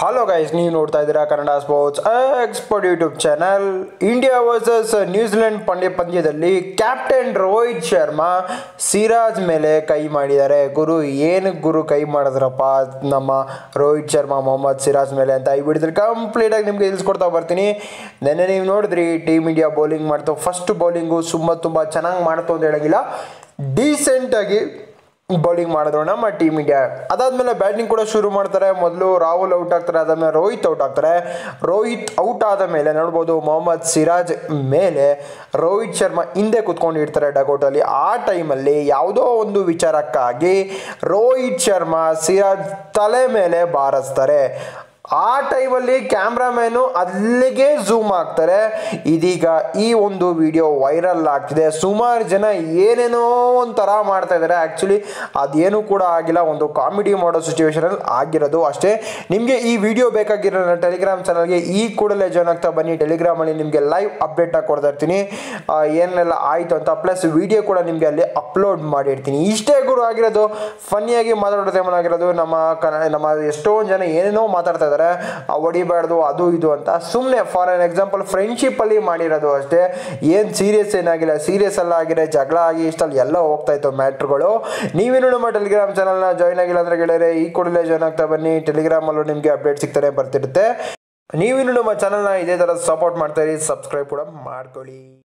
hello guys ನೀವು ನೋಡ್ತಾ ಇದ್ದೀರಾ Kannada sports expert YouTube channel India versus New Zealand ಪಂದ್ಯ ಪಂದ್ಯದಲ್ಲಿ ಕ್ಯಾಪ್ಟನ್ ರೋಹಿತ್ ಶರ್ಮಾ ಸಿರಾಜ್ ಮೇಲೆ ಕೈ ಮಾಡಿದ್ದಾರೆ ಗುರು ಏನು ಗುರು ಕೈ ಮಾಡಿದ್ರಪ್ಪ ನಮ್ಮ ರೋಹಿತ್ ಶರ್ಮಾ ಮೊಹಮ್ಮದ್ ಸಿರಾಜ್ ಮೇಲೆ ಅಂತ ಈ ವಿಡಿಯೋದಲ್ಲಿ ಕಂಪ್ಲೀಟಾಗಿ ನಿಮಗೆ ತಿಳಿಸ್ಕೊಡ್ತಾ ಬರ್ತೀನಿ ನೆನ್ನೆ ನೀವು ನೋಡಿದ್ರಿ ಟೀಮ್ ಇಂಡಿಯಾ ಬೌಲಿಂಗ್ ಮಾಡ್ತು ಫಸ್ಟ್ ಬೌಲಿಂಗು ತುಂಬ ತುಂಬ ಚೆನ್ನಾಗಿ ಮಾಡ್ತು ಅಂತ ಹೇಳೋಂಗಿಲ್ಲ ಡೀಸೆಂಟಾಗಿ ಬೌಲಿಂಗ್ ಮಾಡಿದ್ರು ನಮ್ಮ ಟೀಮ್ ಇಂಡಿಯಾ ಅದಾದ್ಮೇಲೆ ಬ್ಯಾಟಿಂಗ್ ಕೂಡ ಶುರು ಮಾಡ್ತಾರೆ ಮೊದಲು ರಾಹುಲ್ ಔಟ್ ಆಗ್ತಾರೆ ಅದಾದ್ಮೇಲೆ ರೋಹಿತ್ ಔಟ್ ಆಗ್ತಾರೆ ರೋಹಿತ್ ಔಟ್ ಆದ ಮೇಲೆ ನೋಡ್ಬೋದು ಮೊಹಮ್ಮದ್ ಸಿರಾಜ್ ಮೇಲೆ ರೋಹಿತ್ ಶರ್ಮಾ ಹಿಂದೆ ಕುತ್ಕೊಂಡಿರ್ತಾರೆ ಡಗೌಟಲ್ಲಿ ಆ ಟೈಮಲ್ಲಿ ಯಾವುದೋ ಒಂದು ವಿಚಾರಕ್ಕಾಗಿ ರೋಹಿತ್ ಶರ್ಮಾ ಸಿರಾಜ್ ತಲೆ ಮೇಲೆ ಬಾರಿಸ್ತಾರೆ ಆ ಟೈಮಲ್ಲಿ ಕ್ಯಾಮ್ರಾಮ್ಯಾನು ಅಲ್ಲಿಗೆ ಝೂಮ್ ಆಗ್ತಾರೆ ಇದೀಗ ಈ ಒಂದು ವಿಡಿಯೋ ವೈರಲ್ ಆಗ್ತಿದೆ ಸುಮಾರು ಜನ ಏನೇನೋ ಒಂಥರ ಮಾಡ್ತಾ ಇದ್ದಾರೆ ಆ್ಯಕ್ಚುಲಿ ಅದೇನು ಕೂಡ ಆಗಿಲ್ಲ ಒಂದು ಕಾಮಿಡಿ ಮಾಡೋ ಸಿಚುವೇಶನಲ್ಲಿ ಆಗಿರೋದು ಅಷ್ಟೇ ನಿಮಗೆ ಈ ವಿಡಿಯೋ ಬೇಕಾಗಿರೋ ನನ್ನ ಟೆಲಿಗ್ರಾಮ್ ಚಾನಲ್ಗೆ ಈ ಕೂಡಲೇ ಜಾಯ್ನ್ ಆಗ್ತಾ ಬನ್ನಿ ಟೆಲಿಗ್ರಾಮಲ್ಲಿ ನಿಮಗೆ ಲೈವ್ ಅಪ್ಡೇಟ್ ಆಗಿ ಕೊಡ್ತಾ ಇರ್ತೀನಿ ಆ, ಏನೆಲ್ಲ ಆಯಿತು ಅಂತ ಪ್ಲಸ್ ವಿಡಿಯೋ ಕೂಡ ನಿಮಗೆ ಅಲ್ಲಿ ಅಪ್ಲೋಡ್ ಮಾಡಿರ್ತೀನಿ ಇಷ್ಟೇ ಗುರು ಆಗಿರೋದು ಫನ್ನಿಯಾಗಿ ಮಾತಾಡೋದು ಆಗಿರೋದು ನಮ್ಮ ಕನ್ನಡ ನಮ್ಮ ಎಷ್ಟೊಂದು ಜನ ಏನೇನೋ ಮಾತಾಡ್ತಾ ಇದ್ದಾರೆ ಆ, ಹೊಡಿಬಾರ್ದು ಅದು ಇದು ಅಂತ ಸುಮ್ಮನೆ ಫಾರ್ ಎನ್ ಎಕ್ಸಾಂಪಲ್ ಫ್ರೆಂಡ್ಶಿಪ್ಪಲ್ಲಿ ಮಾಡಿರೋದು ಅಷ್ಟೇ ಏನು ಸೀರಿಯಸ್ ಏನಾಗಿಲ್ಲ ಸೀರಿಯಸ್ ಎಲ್ಲ ಆಗಿದೆ ಜಗಳ ಆಗಿ ಇಷ್ಟಲ್ಲಿ ಎಲ್ಲ ಹೋಗ್ತಾ ಇತ್ತು ಮ್ಯಾಟ್ರುಗಳು ನೀವೇನು ನಮ್ಮ ಟೆಲಿಗ್ರಾಮ್ ಚಾನಲ್ನ ಜಾಯ್ನ್ ಆಗಿಲ್ಲ ಅಂದರೆ ಗೆಳೆಯರೆ ಈ ಕೂಡಲೇ ಜಾಯ್ನ್ ಆಗ್ತಾ ಬನ್ನಿ ಟೆಲಿಗ್ರಾಮಲ್ಲೂ ನಿಮಗೆ ಅಪ್ಡೇಟ್ ಸಿಗ್ತಾನೆ ಬರ್ತಿರುತ್ತೆ ನೀವಿನ್ನು ನಮ್ಮ ಚಾನಲ್ನ ಇದೇ ಥರ ಸಪೋರ್ಟ್ ಮಾಡ್ತಾ ಇರಿ ಸಬ್ಸ್ಕ್ರೈಬ್ ಕೂಡ ಮಾಡ್ಕೊಳ್ಳಿ